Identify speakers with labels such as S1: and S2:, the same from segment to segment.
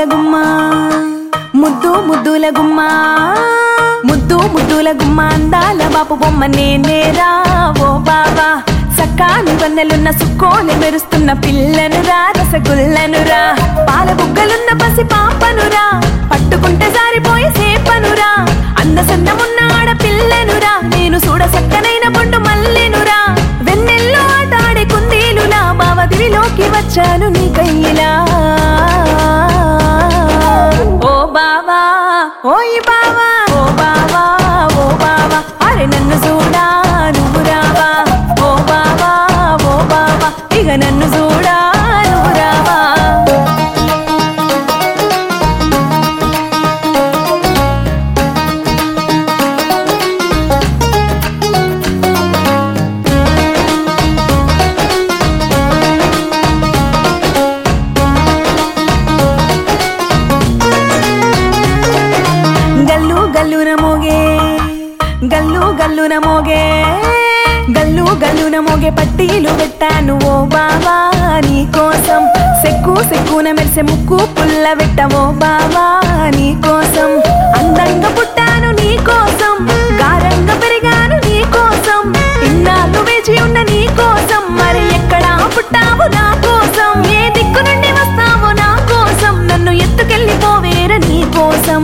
S1: ముద్దుల గుమ్మ ముద్దు ముద్దుల గుమ్మ ముద్దు ముద్దుల గుమ్మ అందాల బాపు బొమ్మ నేనేరా ఓ బావా సక్కాని వన్నెలున్న సుక్కోని మెరుస్తున్న పిల్లనురా రసగుల్లనురా పాల బుగ్గలున్న పసి పాపనురా పట్టుకుంటే జారిపోయే సేపనురా అందసందమున్న ఆడపిల్లనురా నేను చూడ సక్కనైన బొండు మల్లెనురా వెన్నెల్లో ఆటాడే కుందేలులా బావదివిలోకి వచ్చాను నీ కయ్యిలా ఓ బావా ఓయ్ బావా ఓ బావా ఓ బావా అరే నన్ను చూడా నువ్వు రావా ఓ బావా ఓ బావా ఇక నన్ను చూడా నువ్వు రావా గల్లు గల్లున మోగే గల్లు గల్లున మోగే గల్లు గల్లున మోగే పట్టీలు పెట్టాను ఓ బావా నీ కోసం సెక్కు సెక్కున మెరిసే ముక్కు పుల్ల పెట్టవో బావా నీ కోసం అందంగా పుట్టాను నీ కోసం గారంగా పెరిగాను నీ కోసం ఇన్నాళ్ళు వేచి ఉన్న నీ కోసం మరి ఎక్కడా పుట్టావు నా కోసం ఏ దిక్కు నుండి వస్తావో నా కోసం నన్ను ఎత్తుకెళ్ళిపోవేర నీ కోసం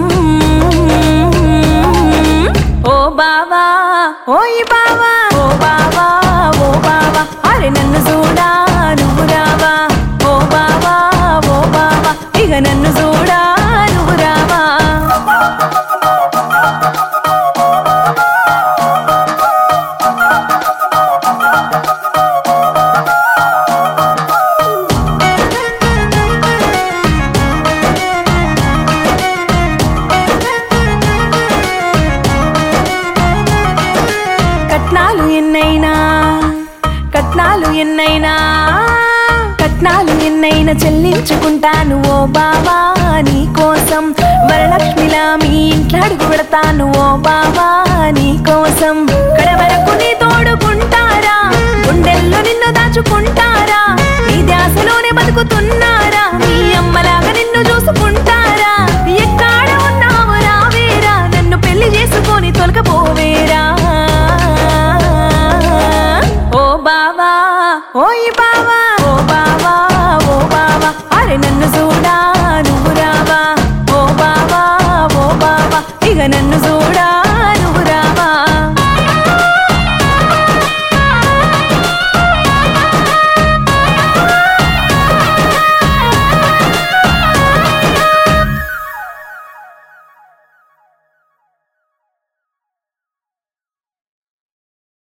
S1: ఓ బావా ఓయ్ బావా ఓ బావా ఓ బావా అరే నన్ను చూడా నువ్వు రావా ఓ బావా ఓ బావా ఇక నన్ను చూడా నువ్వు రావా కట్నాలు ఎన్నైనా కట్నాలు ఎన్నైనా కట్నాలు ఎన్నైనా చెల్లించుకుంటాను ఓ బావా నీ కోసం వరలక్ష్మిలా మీ ఇంట్లో అడుగు పెడతాను ఓ బావా నీ కోసం కడవరకు నీ తోడుకుంటారా గుండెల్లో నిన్ను దాచుకుంటారా నీ ధ్యాసలోనే బతుకు